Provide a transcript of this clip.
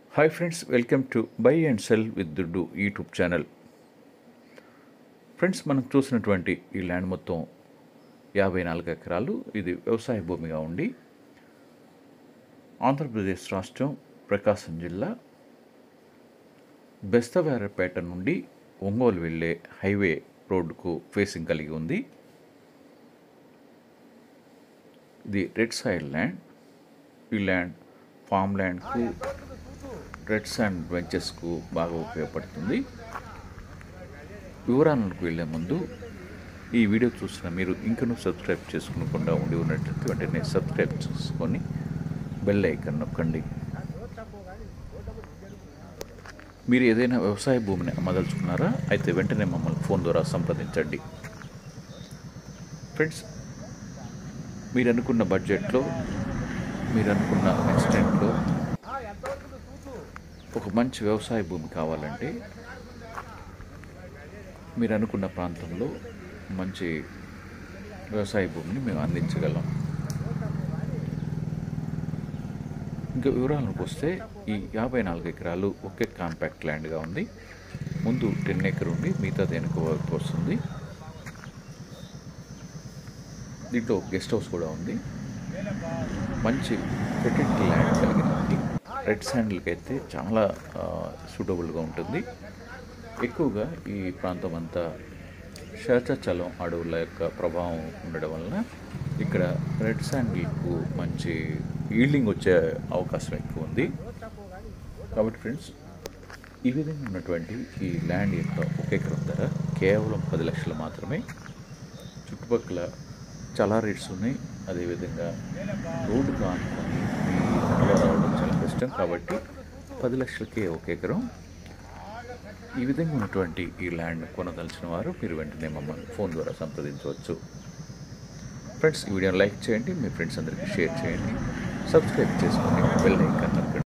hi friends welcome to buy and sell with Duddu YouTube channel friends మనం చూసినటువంటి ఈ land మొత్తం యాభై నాలుగు ఎకరాలు ఇది వ్యవసాయ భూమిగా ఉండి ఆంధ్రప్రదేశ్ రాష్ట్రం ప్రకాశం జిల్లా బెస్తవారపేట నుండి ఒంగోలు వెళ్ళే హైవే రోడ్డుకు ఫేసింగ్ కలిగి ఉంది ఇది రెడ్ సాయిల్ ల్యాండ్ ఈ ల్యాండ్ ఫామ్ ల్యాండ్కు రెడ్స్ అండ్ వెంచెస్కు బాగా ఉపయోగపడుతుంది వివరాలకు వెళ్ళే ముందు ఈ వీడియో చూసిన మీరు ఇంకనూ సబ్స్క్రైబ్ చేసుకునకుండా ఉండి ఉన్నట్లయితే వెంటనే సబ్స్క్రైబ్ చేసుకొని బెల్ ఐకన్ నొక్కండి మీరు ఏదైనా వ్యవసాయ భూమిని అమ్మదలుచుకున్నారా అయితే వెంటనే మమ్మల్ని ఫోన్ ద్వారా సంప్రదించండి ఫ్రెండ్స్ మీరు అనుకున్న బడ్జెట్లో మీరు అనుకున్న ఎక్స్టెంట్లో ఒక మంచి వ్యవసాయ భూమి కావాలంటే మీరు అనుకున్న ప్రాంతంలో మంచి వ్యవసాయ భూమిని మేము అందించగలం ఇంకా వివరాలకు వస్తే ఈ యాభై నాలుగు ఎకరాలు ఒకే కాంపాక్ట్ ల్యాండ్గా ఉంది ముందు టెన్ ఎకర్ ఉండి మిగతా వెనుక వైపు వస్తుంది దీంట్లో గెస్ట్ హౌస్ కూడా ఉంది మంచి ఫెర్టిలిటీ ల్యాండ్ కలిగిన ఉంది రెడ్ శాండిల్కి అయితే చాలా సూటబుల్గా ఉంటుంది ఎక్కువగా ఈ ప్రాంతం అంతా శేషాచలం అడవుల యొక్క ప్రభావం ఉండడం వలన ఇక్కడ రెడ్ శాండిల్కు మంచి ఈల్డింగ్ వచ్చే అవకాశం ఎక్కువ ఉంది కాబట్టి ఫ్రెండ్స్ ఈ విధంగా ఉన్నటువంటి ఈ ల్యాండ్ యొక్క ఒక ఎకరం ధర కేవలం పది లక్షలు మాత్రమే చుట్టుపక్కల చాలా రేట్స్ ఉన్నాయి అదేవిధంగా రోడ్డు కానుకొని ఈ ధరలో రావడం చాలా కష్టం కాబట్టి పది లక్షలకే ఒక ఎకరం ఈ విధంగా ఉన్నటువంటి ఈ ల్యాండ్ కొనదలిచిన వారు మీరు వెంటనే మమ్మల్ని ఫోన్ ద్వారా సంప్రదించవచ్చు ఫ్రెండ్స్ ఈ వీడియోని లైక్ చేయండి మీ ఫ్రెండ్స్ అందరికీ షేర్ చేయండి సబ్స్క్రైబ్ చేసుకోండి బెల్ ఐకాన్ నొక్కండి